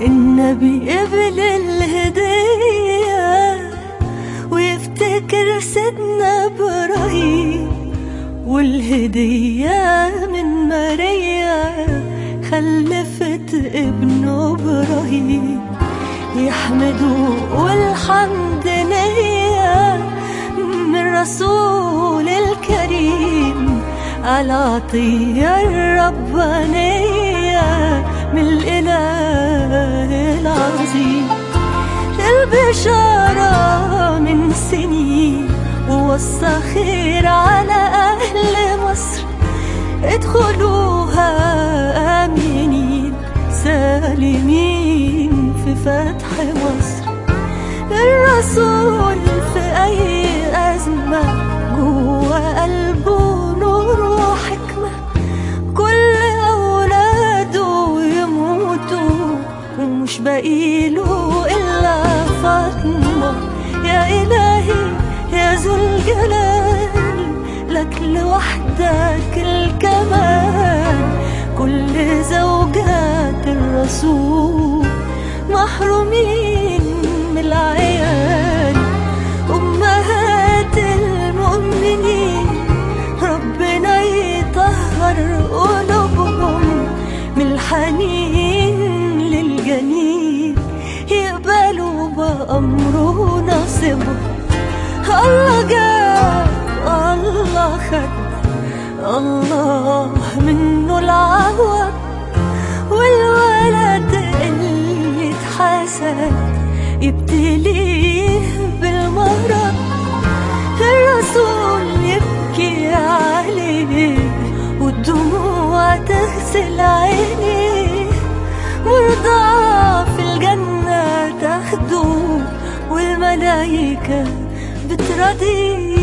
النبي قبل الهدية ويفتكر سيدنا إبراهيم والهدية من ماريا خلفت ابنه إبراهيم يحمدوا والحمد ليا من رسول الكريم العطية الربانية من الإله العظيم البشارة من سنين ووصى خير على أهل مصر ادخلوها آمنين سالمين في فتح مصر الرسول في أي أزمة جوا قلبه نور وحكمة كل أولاده يموتوا ومش باقيله إلا فاطمة يا إلهي يا ذو الجلال لك لوحدك الكمال كل زوجات الرسول محرومين من العيال أمهات المؤمنين ربنا يطهر قلوبهم من الحنين للجنين يقبلوا بأمره نصيبهم الله جاب الله خد الله منه العوض والولد اللي اتحسد يبتليه بالمرض الرسول يبكي عليه والدموع تغسل عينيه مرضى في الجنة تاخده والملايكة بترضيه